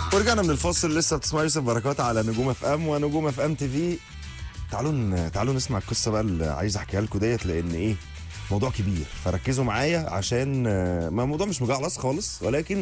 ورجعنا من الفاصل لسه بتسمعوا يوسف بركات على نجوم اف ام ونجوم اف ام تي في تعالوا ن- تعالوا نسمع القصه بقى اللي عايز احكيها لكم ديت لان ايه موضوع كبير فركزوا معايا عشان آه، ما الموضوع مش مجعلص خالص ولكن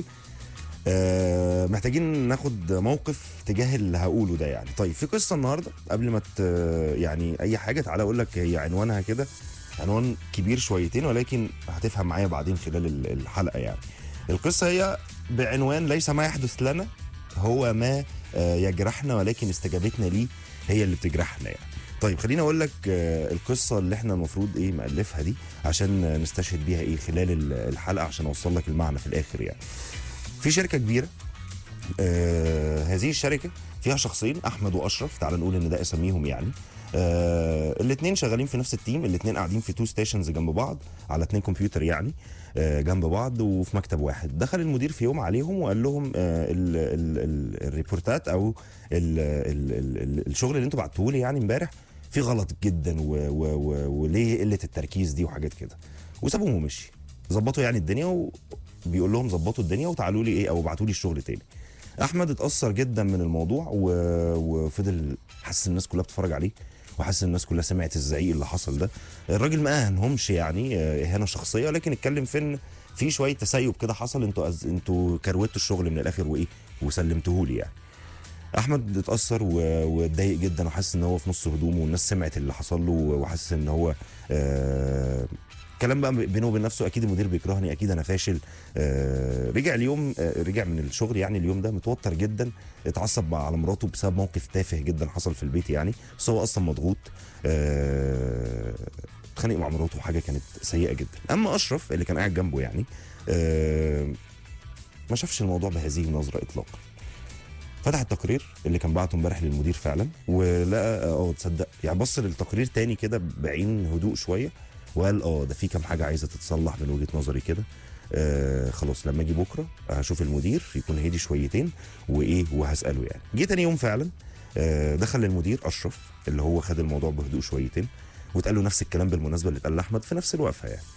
آه، محتاجين ناخد موقف تجاه اللي هقوله ده يعني طيب في قصه النهارده قبل ما ت... يعني اي حاجه تعالى اقول لك هي عنوانها كده عنوان كبير شويتين ولكن هتفهم معايا بعدين خلال ال- الحلقه يعني القصه هي بعنوان ليس ما يحدث لنا هو ما آه، يجرحنا ولكن استجابتنا ليه هي اللي بتجرحنا يعني طيب خليني اقول لك آه، القصه اللي احنا المفروض ايه مالفها دي عشان آه، نستشهد بيها ايه خلال ال- الحلقه عشان اوصل لك المعنى في الاخر يعني في شركه كبيره آه هذه الشركه فيها شخصين احمد واشرف تعال نقول ان ده اساميهم يعني آه الاثنين شغالين في نفس التيم الاثنين قاعدين في تو ستيشنز جنب بعض على اثنين كمبيوتر يعني آه جنب بعض وفي مكتب واحد دخل المدير في يوم عليهم وقال لهم آه ال ال ال الريبورتات او ال ال ال ال الشغل اللي انتوا بعتوه لي يعني امبارح فيه غلط جدا و و و وليه قله التركيز دي وحاجات كده وسابوهم ومشي ظبطوا يعني الدنيا وبيقول لهم ظبطوا الدنيا وتعالوا لي ايه او ابعتوا لي الشغل تاني احمد اتاثر جدا من الموضوع و... وفضل حاسس الناس كلها بتتفرج عليه وحاسس الناس كلها سمعت الزعيق اللي حصل ده الراجل ما اهنهمش يعني آه، اهانه شخصيه لكن اتكلم في ان في شويه تسيب كده حصل انتوا أز... انتوا كروتوا الشغل من الاخر وايه وسلمتوه لي يعني احمد اتاثر و- واتضايق جدا وحاسس ان هو في نص هدومه والناس سمعت اللي حصل له وحاسس ان هو آه كلام بقى بينه وبين نفسه اكيد المدير بيكرهني اكيد انا فاشل آه رجع اليوم آه رجع من الشغل يعني اليوم ده متوتر جدا اتعصب بقى على مراته بسبب موقف تافه جدا حصل في البيت يعني بس هو اصلا مضغوط آه اتخانق مع مراته وحاجه كانت سيئه جدا اما اشرف اللي كان قاعد جنبه يعني آه ما شافش الموضوع بهذه النظره اطلاقا فتح التقرير اللي كان بعته امبارح للمدير فعلا ولقى اه تصدق يعني بص للتقرير تاني كده بعين هدوء شويه وقال اه ده في كام حاجه عايزه تتصلح من وجهه نظري كده آه خلاص لما اجي بكره هشوف المدير يكون هدي شويتين وايه وهساله يعني جه تاني يوم فعلا آه دخل للمدير اشرف اللي هو خد الموضوع بهدوء شويتين واتقال له نفس الكلام بالمناسبه اللي اتقال لاحمد في نفس الوقفه يعني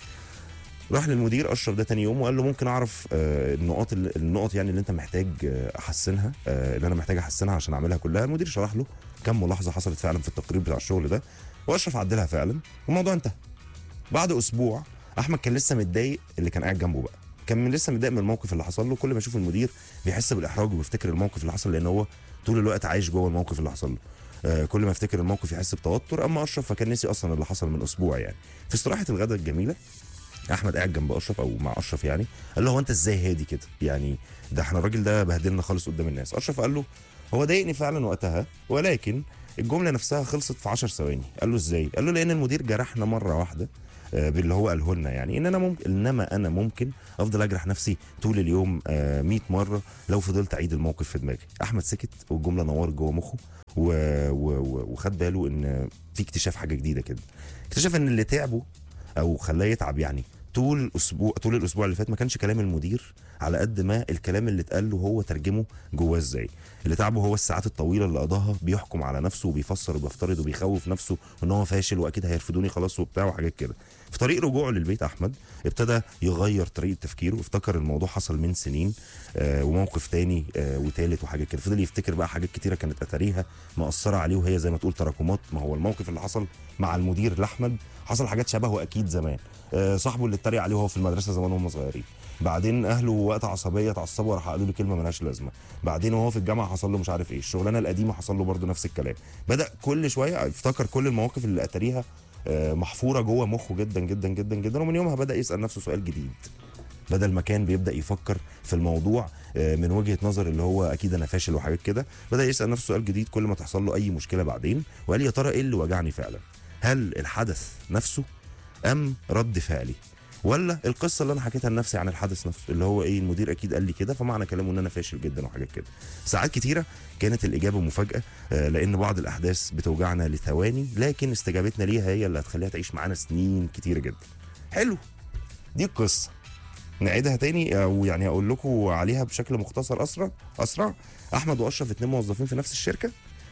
راح للمدير اشرف ده تاني يوم وقال له ممكن اعرف آه، النقاط اللي- النقط يعني اللي انت محتاج آه، احسنها آه، اللي انا محتاج احسنها عشان اعملها كلها المدير شرح له كم ملاحظه حصلت فعلا في التقرير بتاع الشغل ده واشرف عدلها فعلا والموضوع انتهى بعد اسبوع احمد كان لسه متضايق اللي كان قاعد جنبه بقى كان من لسه متضايق من الموقف اللي حصل له كل ما يشوف المدير بيحس بالاحراج وبيفتكر الموقف اللي حصل لان هو طول الوقت عايش جوه الموقف اللي حصل له آه، كل ما يفتكر الموقف يحس بتوتر اما اشرف فكان نسي اصلا اللي حصل من اسبوع يعني في استراحه الغداء الجميله احمد قاعد جنب اشرف او مع اشرف يعني قال له هو انت ازاي هادي كده يعني ده احنا الراجل ده بهدلنا خالص قدام الناس اشرف قال له هو ضايقني فعلا وقتها ولكن الجمله نفسها خلصت في 10 ثواني قال له ازاي قال له لان المدير جرحنا مره واحده آه، باللي هو قاله لنا يعني ان انا ممكن انما انا ممكن افضل اجرح نفسي طول اليوم آه، 100 مره لو فضلت اعيد الموقف في دماغي احمد سكت والجمله نورت جوه مخه و... و... و... وخد باله ان في اكتشاف حاجه جديده كده اكتشف ان اللي تعبه او خلاه يتعب يعني طول اسبوع طول الاسبوع اللي فات ما كانش كلام المدير على قد ما الكلام اللي اتقال له هو ترجمه جواه ازاي اللي تعبه هو الساعات الطويله اللي قضاها بيحكم على نفسه وبيفسر وبيفترض وبيخوف نفسه ان هو فاشل واكيد هيرفضوني خلاص وبتاع وحاجات كده في طريق رجوعه للبيت احمد ابتدى يغير طريقه تفكيره افتكر الموضوع حصل من سنين آه وموقف تاني آه وتالت وحاجات كده فضل يفتكر بقى حاجات كتيره كانت اتاريها مأثره عليه وهي زي ما تقول تراكمات ما هو الموقف اللي حصل مع المدير لاحمد حصل حاجات شبهه اكيد زمان آه صاحبه اللي اتريق عليه وهو في المدرسه زمان وهم صغيرين بعدين اهله وقت عصبيه اتعصبوا راح قالوا له كلمه ملهاش لازمه بعدين وهو في الجامعه حصل له مش عارف ايه الشغلانه القديمه حصل له برده نفس الكلام بدا كل شويه افتكر كل المواقف اللي اتاريها آه، محفوره جوه مخه جدا جدا جدا جدا ومن يومها بدا يسال نفسه سؤال جديد بدل ما كان بيبدا يفكر في الموضوع آه، من وجهه نظر اللي هو اكيد انا فاشل وحاجات كده بدا يسال نفسه سؤال جديد كل ما تحصل له اي مشكله بعدين وقال يا ترى ايه اللي وجعني فعلا هل الحدث نفسه ام رد فعلي ولا القصه اللي انا حكيتها لنفسي عن الحدث نفسه اللي هو ايه المدير اكيد قال لي كده فمعنى كلامه ان انا فاشل جدا وحاجات كده ساعات كتيره كانت الاجابه مفاجاه آه، لان بعض الاحداث بتوجعنا لثواني لكن استجابتنا ليها هي اللي هتخليها تعيش معانا سنين كتيره جدا حلو دي القصه نعيدها تاني او يعني اقول لكم عليها بشكل مختصر اسرع اسرع احمد واشرف اتنين موظفين في نفس الشركه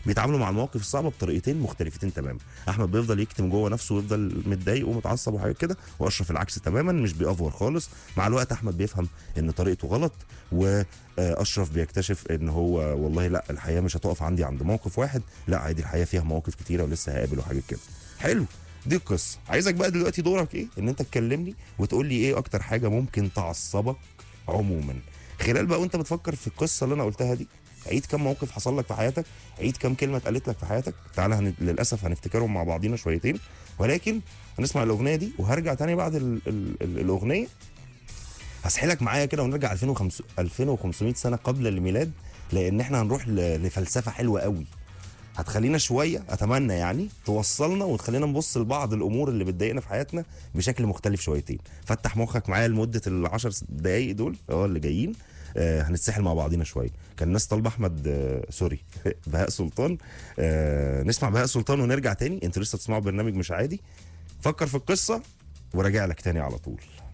بيتعاملوا مع المواقف الصعبه بطريقتين مختلفتين تماما احمد بيفضل يكتم جوه نفسه ويفضل متضايق ومتعصب وحاجات كده واشرف العكس تماما مش بيأفور خالص مع الوقت احمد بيفهم ان طريقته غلط واشرف بيكتشف ان هو والله لا الحياه مش هتقف عندي عند موقف واحد لا عادي الحياه فيها مواقف كتيره ولسه هقابل وحاجات كده حلو دي القصه عايزك بقى دلوقتي دورك ايه ان انت تكلمني وتقول لي ايه اكتر حاجه ممكن تعصبك عموما خلال بقى وانت بتفكر في القصه اللي انا قلتها دي عيد كم موقف حصل لك في حياتك عيد كم كلمه اتقالت لك في حياتك تعالى هن... للاسف هنفتكرهم مع بعضينا شويتين ولكن هنسمع الاغنيه دي وهرجع تاني بعد ال... ال... ال... الاغنيه هسحلك معايا كده ونرجع 2500 2500 سنه قبل الميلاد لان احنا هنروح ل... لفلسفه حلوه قوي هتخلينا شويه اتمنى يعني توصلنا وتخلينا نبص لبعض الامور اللي بتضايقنا في حياتنا بشكل مختلف شويتين فتح مخك معايا لمده العشر دقايق دول اه اللي جايين آه هنتسحل مع بعضينا شويه كان الناس طالبه احمد آه سوري بهاء سلطان آه نسمع بهاء سلطان ونرجع تاني انتوا لسه تسمعوا برنامج مش عادي فكر في القصه وراجع لك تاني على طول